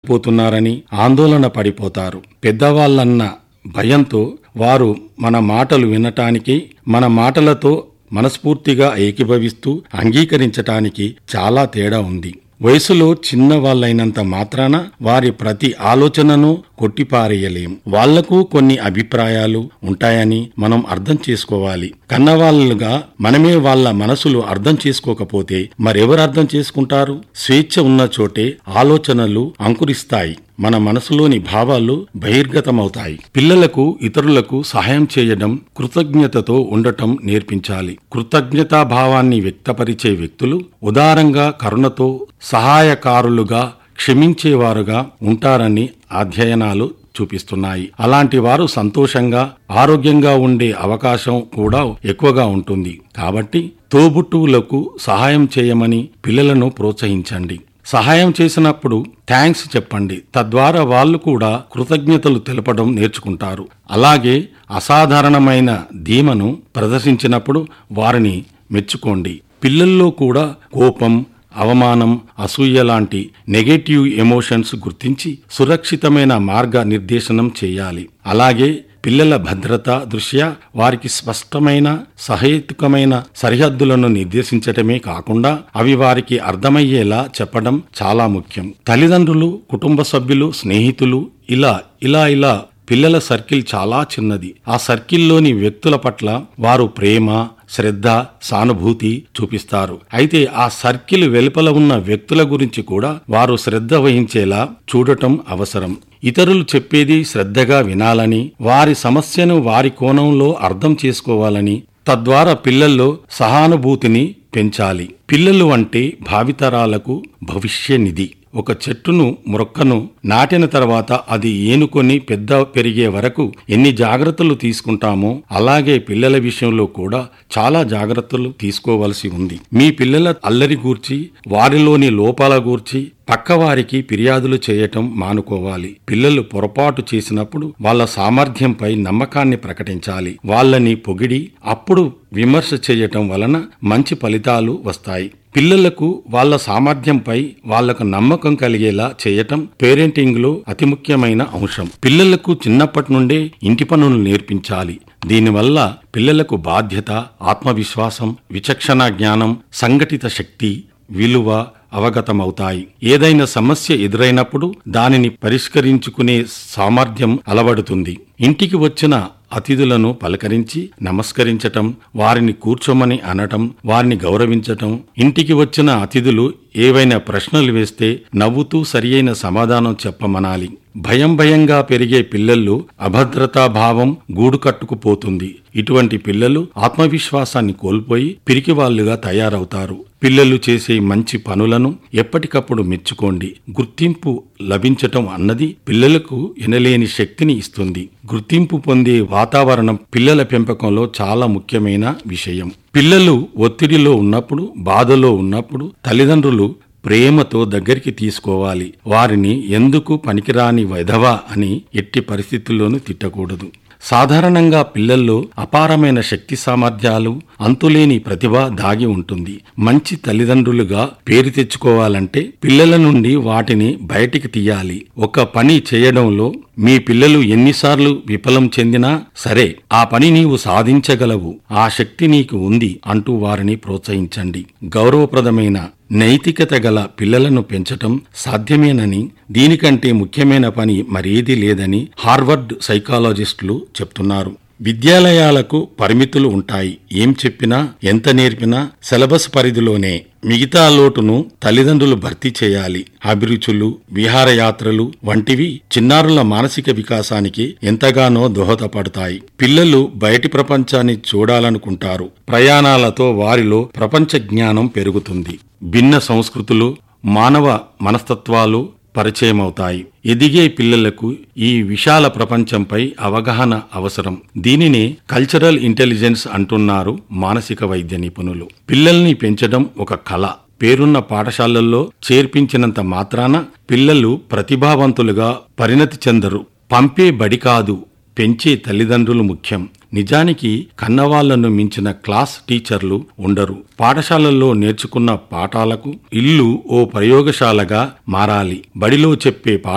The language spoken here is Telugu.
చదువుకోలేకపోతున్నారని ఆందోళన పడిపోతారు పెద్దవాళ్ళన్న భయంతో వారు మన మాటలు వినటానికి మన మాటలతో మనస్ఫూర్తిగా ఏకీభవిస్తూ అంగీకరించటానికి చాలా తేడా ఉంది వయసులో చిన్న వాళ్ళైనంత మాత్రాన వారి ప్రతి ఆలోచనను కొట్టిపారేయలేం వాళ్లకు కొన్ని అభిప్రాయాలు ఉంటాయని మనం అర్థం చేసుకోవాలి కన్నవాళ్ళుగా మనమే వాళ్ళ మనసులు అర్థం చేసుకోకపోతే మరెవరు అర్థం చేసుకుంటారు స్వేచ్ఛ ఉన్న చోటే ఆలోచనలు అంకురిస్తాయి మన మనసులోని భావాలు బహిర్గతమవుతాయి పిల్లలకు ఇతరులకు సహాయం చేయడం కృతజ్ఞతతో ఉండటం నేర్పించాలి కృతజ్ఞతా భావాన్ని వ్యక్తపరిచే వ్యక్తులు ఉదారంగా కరుణతో సహాయకారులుగా క్షమించేవారుగా ఉంటారని అధ్యయనాలు చూపిస్తున్నాయి అలాంటి వారు సంతోషంగా ఆరోగ్యంగా ఉండే అవకాశం కూడా ఎక్కువగా ఉంటుంది కాబట్టి తోబుట్టువులకు సహాయం చేయమని పిల్లలను ప్రోత్సహించండి సహాయం చేసినప్పుడు థ్యాంక్స్ చెప్పండి తద్వారా వాళ్ళు కూడా కృతజ్ఞతలు తెలపడం నేర్చుకుంటారు అలాగే అసాధారణమైన ధీమను ప్రదర్శించినప్పుడు వారిని మెచ్చుకోండి పిల్లల్లో కూడా కోపం అవమానం అసూయ లాంటి నెగటివ్ ఎమోషన్స్ గుర్తించి సురక్షితమైన మార్గ నిర్దేశనం చేయాలి అలాగే పిల్లల భద్రత దృష్ట్యా వారికి స్పష్టమైన సహేతుకమైన సరిహద్దులను నిర్దేశించటమే కాకుండా అవి వారికి అర్థమయ్యేలా చెప్పడం చాలా ముఖ్యం తల్లిదండ్రులు కుటుంబ సభ్యులు స్నేహితులు ఇలా ఇలా ఇలా పిల్లల సర్కిల్ చాలా చిన్నది ఆ సర్కిల్లోని వ్యక్తుల పట్ల వారు ప్రేమ శ్రద్ధ సానుభూతి చూపిస్తారు అయితే ఆ సర్కిల్ వెలుపల ఉన్న వ్యక్తుల గురించి కూడా వారు శ్రద్ధ వహించేలా చూడటం అవసరం ఇతరులు చెప్పేది శ్రద్ధగా వినాలని వారి సమస్యను వారి కోణంలో అర్థం చేసుకోవాలని తద్వారా పిల్లల్లో సహానుభూతిని పెంచాలి పిల్లలు అంటే భావితరాలకు భవిష్య నిధి ఒక చెట్టును మొక్కను నాటిన తర్వాత అది ఏనుకొని పెద్ద పెరిగే వరకు ఎన్ని జాగ్రత్తలు తీసుకుంటామో అలాగే పిల్లల విషయంలో కూడా చాలా జాగ్రత్తలు తీసుకోవలసి ఉంది మీ పిల్లల అల్లరి గూర్చి వారిలోని లోపాల గూర్చి పక్కవారికి ఫిర్యాదులు చేయటం మానుకోవాలి పిల్లలు పొరపాటు చేసినప్పుడు వాళ్ళ సామర్థ్యంపై నమ్మకాన్ని ప్రకటించాలి వాళ్ళని పొగిడి అప్పుడు విమర్శ చేయటం వలన మంచి ఫలితాలు వస్తాయి పిల్లలకు వాళ్ళ సామర్థ్యంపై వాళ్లకు నమ్మకం కలిగేలా చేయటం పేరెంటింగ్ లో అతి ముఖ్యమైన అంశం పిల్లలకు చిన్నప్పటి నుండే ఇంటి పనులు నేర్పించాలి దీనివల్ల పిల్లలకు బాధ్యత ఆత్మవిశ్వాసం విచక్షణ జ్ఞానం సంఘటిత శక్తి విలువ అవగతమవుతాయి ఏదైనా సమస్య ఎదురైనప్పుడు దానిని పరిష్కరించుకునే సామర్థ్యం అలవడుతుంది ఇంటికి వచ్చిన అతిథులను పలకరించి నమస్కరించటం వారిని కూర్చోమని అనటం వారిని గౌరవించటం ఇంటికి వచ్చిన అతిథులు ఏవైనా ప్రశ్నలు వేస్తే నవ్వుతూ సరియైన సమాధానం చెప్పమనాలి భయం భయంగా పెరిగే పిల్లల్లో అభద్రతా భావం గూడు కట్టుకుపోతుంది ఇటువంటి పిల్లలు ఆత్మవిశ్వాసాన్ని కోల్పోయి పిరికివాళ్లుగా తయారవుతారు పిల్లలు చేసే మంచి పనులను ఎప్పటికప్పుడు మెచ్చుకోండి గుర్తింపు లభించటం అన్నది పిల్లలకు ఎనలేని శక్తిని ఇస్తుంది గుర్తింపు పొందే వాతావరణం పిల్లల పెంపకంలో చాలా ముఖ్యమైన విషయం పిల్లలు ఒత్తిడిలో ఉన్నప్పుడు బాధలో ఉన్నప్పుడు తల్లిదండ్రులు ప్రేమతో దగ్గరికి తీసుకోవాలి వారిని ఎందుకు పనికిరాని వెధవా అని ఎట్టి పరిస్థితుల్లోనూ తిట్టకూడదు సాధారణంగా పిల్లల్లో అపారమైన శక్తి సామర్థ్యాలు అంతులేని ప్రతిభ దాగి ఉంటుంది మంచి తల్లిదండ్రులుగా పేరు తెచ్చుకోవాలంటే పిల్లల నుండి వాటిని బయటికి తీయాలి ఒక పని చేయడంలో మీ పిల్లలు ఎన్నిసార్లు విఫలం చెందినా సరే ఆ పని నీవు సాధించగలవు ఆ శక్తి నీకు ఉంది అంటూ వారిని ప్రోత్సహించండి గౌరవప్రదమైన నైతికత గల పిల్లలను పెంచటం సాధ్యమేనని దీనికంటే ముఖ్యమైన పని మరేదీ లేదని హార్వర్డ్ సైకాలజిస్టులు చెప్తున్నారు విద్యాలయాలకు పరిమితులు ఉంటాయి ఏం చెప్పినా ఎంత నేర్పినా సిలబస్ పరిధిలోనే మిగతా లోటును తల్లిదండ్రులు భర్తీ చేయాలి అభిరుచులు విహారయాత్రలు వంటివి చిన్నారుల మానసిక వికాసానికి ఎంతగానో దోహదపడతాయి పిల్లలు బయటి ప్రపంచాన్ని చూడాలనుకుంటారు ప్రయాణాలతో వారిలో ప్రపంచ జ్ఞానం పెరుగుతుంది భిన్న సంస్కృతులు మానవ మనస్తత్వాలు పరిచయమవుతాయి ఎదిగే పిల్లలకు ఈ విశాల ప్రపంచంపై అవగాహన అవసరం దీనిని కల్చరల్ ఇంటెలిజెన్స్ అంటున్నారు మానసిక వైద్య నిపుణులు పిల్లల్ని పెంచడం ఒక కళ పేరున్న పాఠశాలల్లో చేర్పించినంత మాత్రాన పిల్లలు ప్రతిభావంతులుగా పరిణతి చెందరు పంపే బడి కాదు పెంచే తల్లిదండ్రులు ముఖ్యం నిజానికి కన్నవాళ్లను మించిన క్లాస్ టీచర్లు ఉండరు పాఠశాలల్లో నేర్చుకున్న పాఠాలకు ఇల్లు ఓ ప్రయోగశాలగా మారాలి బడిలో చెప్పే పాఠ